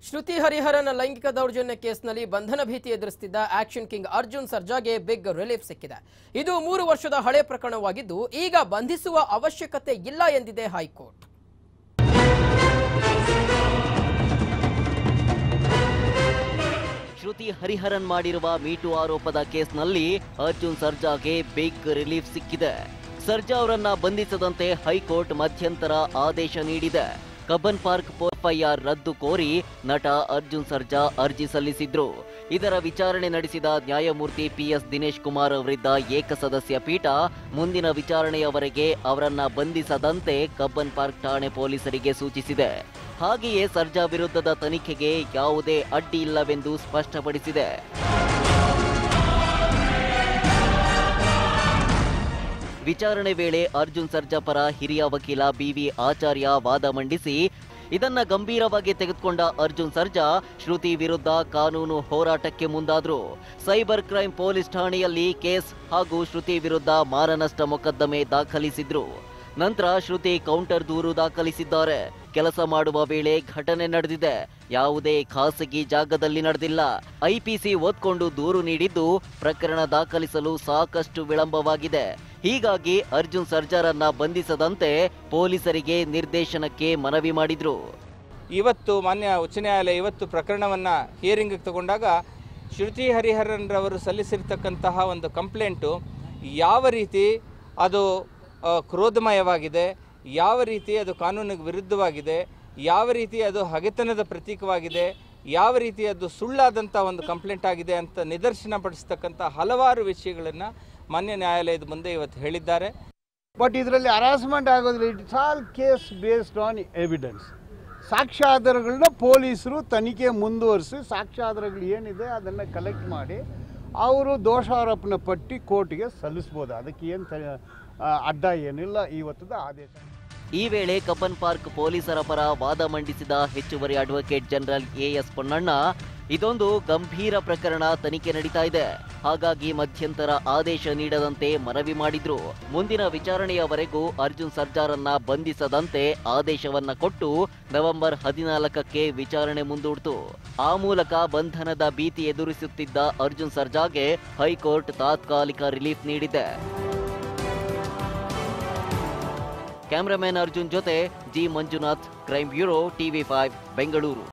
ಶ್ರುತಿ ಹರಿಹರನ್ ಲೈಂಗಿಕ ದೌರ್ಜನ್ಯ ಕೇಸ್ನಲ್ಲಿ ಬಂಧನ ಭೀತಿ ಎದುರಿಸುತ್ತಿದ್ದ ಆಕ್ಷನ್ ಕಿಂಗ್ ಅರ್ಜುನ್ ಸರ್ಜಾಗೆ ಬಿಗ್ ರಿಲೀಫ್ ಸಿಕ್ಕಿದೆ ಇದು ಮೂರು ವರ್ಷದ ಹಳೆ ಪ್ರಕರಣವಾಗಿದ್ದು ಈಗ ಬಂಧಿಸುವ ಅವಶ್ಯಕತೆ ಇಲ್ಲ ಎಂದಿದೆ ಹೈಕೋರ್ಟ್ ಶ್ರುತಿ ಹರಿಹರನ್ ಮಾಡಿರುವ ಮೀಟು ಆರೋಪದ ಕೇಸ್ನಲ್ಲಿ ಅರ್ಜುನ್ ಸರ್ಜಾಗೆ ಬಿಗ್ ರಿಲೀಫ್ ಸಿಕ್ಕಿದೆ ಸರ್ಜಾ ಅವರನ್ನ ಬಂಧಿಸದಂತೆ ಹೈಕೋರ್ಟ್ ಮಧ್ಯಂತರ ಆದೇಶ ನೀಡಿದೆ ಕಬ್ಬನ್ ಪಾರ್ಕ್ ಎಫ್ಐಆರ್ ರದ್ದು ಕೋರಿ ನಟ ಅರ್ಜುನ್ ಸರ್ಜಾ ಅರ್ಜಿ ಸಲ್ಲಿಸಿದ್ರು ಇದರ ವಿಚಾರಣೆ ನಡೆಸಿದ ನ್ಯಾಯಮೂರ್ತಿ ಪಿಎಸ್ ದಿನೇಶ್ ಕುಮಾರ್ ಅವರಿದ್ದ ಏಕಸದಸ್ಯ ಪೀಠ ಮುಂದಿನ ವಿಚಾರಣೆಯವರೆಗೆ ಅವರನ್ನ ಬಂಧಿಸದಂತೆ ಕಬ್ಬನ್ ಪಾರ್ಕ್ ಠಾಣೆ ಪೊಲೀಸರಿಗೆ ಸೂಚಿಸಿದೆ ಹಾಗೆಯೇ ಸರ್ಜಾ ವಿರುದ್ಧದ ತನಿಖೆಗೆ ಯಾವುದೇ ಅಡ್ಡಿ ಇಲ್ಲವೆಂದು ಸ್ಪಷ್ಟಪಡಿಸಿದೆ ವಿಚಾರಣೆ ವೇಳೆ ಅರ್ಜುನ್ ಸರ್ಜಾ ಪರ ಹಿರಿಯ ವಕೀಲ ಬಿವಿ ಆಚಾರ್ಯ ವಾದ ಮಂಡಿಸಿ ಇದನ್ನ ಗಂಭೀರವಾಗಿ ತೆಗೆದುಕೊಂಡ ಅರ್ಜುನ್ ಸರ್ಜಾ ಶ್ರುತಿ ವಿರುದ್ಧ ಕಾನೂನು ಹೋರಾಟಕ್ಕೆ ಮುಂದಾದ್ರು ಸೈಬರ್ ಕ್ರೈಂ ಪೊಲೀಸ್ ಠಾಣೆಯಲ್ಲಿ ಕೇಸ್ ಹಾಗೂ ಶ್ರುತಿ ವಿರುದ್ಧ ಮಾನನಷ್ಟ ಮೊಕದ್ದಮೆ ದಾಖಲಿಸಿದ್ರು ನಂತರ ಶ್ರುತಿ ಕೌಂಟರ್ ದೂರು ದಾಖಲಿಸಿದ್ದಾರೆ ಕೆಲಸ ಮಾಡುವ ವೇಳೆ ಘಟನೆ ನಡೆದಿದೆ ಯಾವುದೇ ಖಾಸಗಿ ಜಾಗದಲ್ಲಿ ನಡೆದಿಲ್ಲ ಐಪಿಸಿ ಓದ್ಕೊಂಡು ದೂರು ನೀಡಿದ್ದು ಪ್ರಕರಣ ದಾಖಲಿಸಲು ಸಾಕಷ್ಟು ವಿಳಂಬವಾಗಿದೆ ಹೀಗಾಗಿ ಅರ್ಜುನ್ ಸರ್ಜಾರನ್ನ ಬಂಧಿಸದಂತೆ ಪೊಲೀಸರಿಗೆ ನಿರ್ದೇಶನಕ್ಕೆ ಮನವಿ ಮಾಡಿದ್ರು ಇವತ್ತು ಮಾನ್ಯ ಉಚ್ಚ ನ್ಯಾಯಾಲಯ ಇವತ್ತು ಪ್ರಕರಣವನ್ನು ಹಿಯರಿಂಗಿಗೆ ತಗೊಂಡಾಗ ಶ್ರುತಿ ಹರಿಹರನ್ರವರು ಸಲ್ಲಿಸಿರ್ತಕ್ಕಂತಹ ಒಂದು ಕಂಪ್ಲೇಂಟು ಯಾವ ರೀತಿ ಅದು ಆ, ಕ್ರೋಧಮಯವಾಗಿದೆ ಯಾವ ರೀತಿ ಅದು ಕಾನೂನಿಗೆ ವಿರುದ್ಧವಾಗಿದೆ ಯಾವ ರೀತಿ ಅದು ಹಗೆತನದ ಪ್ರತೀಕವಾಗಿದೆ ಯಾವ ರೀತಿ ಅದು ಸುಳ್ಳಾದಂಥ ಒಂದು ಕಂಪ್ಲೇಂಟ್ ಆಗಿದೆ ಅಂತ ನಿದರ್ಶನ ಪಡಿಸ್ತಕ್ಕಂಥ ಹಲವಾರು ವಿಷಯಗಳನ್ನು ಮಾನ್ಯ ನ್ಯಾಯಾಲಯದ ಮುಂದೆ ಇವತ್ತು ಹೇಳಿದ್ದಾರೆ ಬಟ್ ಇದರಲ್ಲಿ ಹರಾಸ್ಮೆಂಟ್ ಆಗೋದಿಲ್ಲ it's all case based on evidence ಸಾಕ್ಷ್ಯಾಧಾರಗಳನ್ನ ಪೊಲೀಸರು ತನಿಖೆ ಮುಂದುವರಿಸಿ ಸಾಕ್ಷ್ಯಾಧಾರಗಳು ಏನಿದೆ ಅದನ್ನು ಕಲೆಕ್ಟ್ ಮಾಡಿ ಅವರು ದೋಷಾರೋಪಣೆ ಪಟ್ಟಿ ಕೋರ್ಟ್ಗೆ ಸಲ್ಲಿಸ್ಬೋದು ಅದಕ್ಕೆ ಏನು ಅಡ್ಡ ಏನಿಲ್ಲ ಇವತ್ತದ ಆದೇಶ ಈ ವೇಳೆ ಕಬ್ಬನ್ ಪಾರ್ಕ್ ಪೊಲೀಸರ ಪರ ವಾದ ಮಂಡಿಸಿದ ಹೆಚ್ಚುವರಿ ಅಡ್ವೊಕೇಟ್ ಜನರಲ್ ಎಎಸ್ ಪೊನ್ನಣ್ಣ ಇದೊಂದು ಗಂಭೀರ ಪ್ರಕರಣ ತನಿಖೆ ನಡೀತಾ ಇದೆ ಹಾಗಾಗಿ ಮಧ್ಯಂತರ ಆದೇಶ ನೀಡದಂತೆ ಮನವಿ ಮಾಡಿದ್ರು ಮುಂದಿನ ವಿಚಾರಣೆಯವರೆಗೂ ಅರ್ಜುನ್ ಸರ್ಜಾರನ್ನ ಬಂಧಿಸದಂತೆ ಆದೇಶವನ್ನ ಕೊಟ್ಟು ನವೆಂಬರ್ ಹದಿನಾಲ್ಕಕ್ಕೆ ವಿಚಾರಣೆ ಮುಂದೂಡ್ತು ಆ ಮೂಲಕ ಬಂಧನದ ಭೀತಿ ಎದುರಿಸುತ್ತಿದ್ದ ಅರ್ಜುನ್ ಸರ್ಜಾಗೆ ಹೈಕೋರ್ಟ್ ತಾತ್ಕಾಲಿಕ ರಿಲೀಫ್ ನೀಡಿದೆ ಕ್ಯಾಮರಾಮನ್ ಅರ್ಜುನ್ ಜೊತೆ G Manjunath crime bureau TV five Bengaluru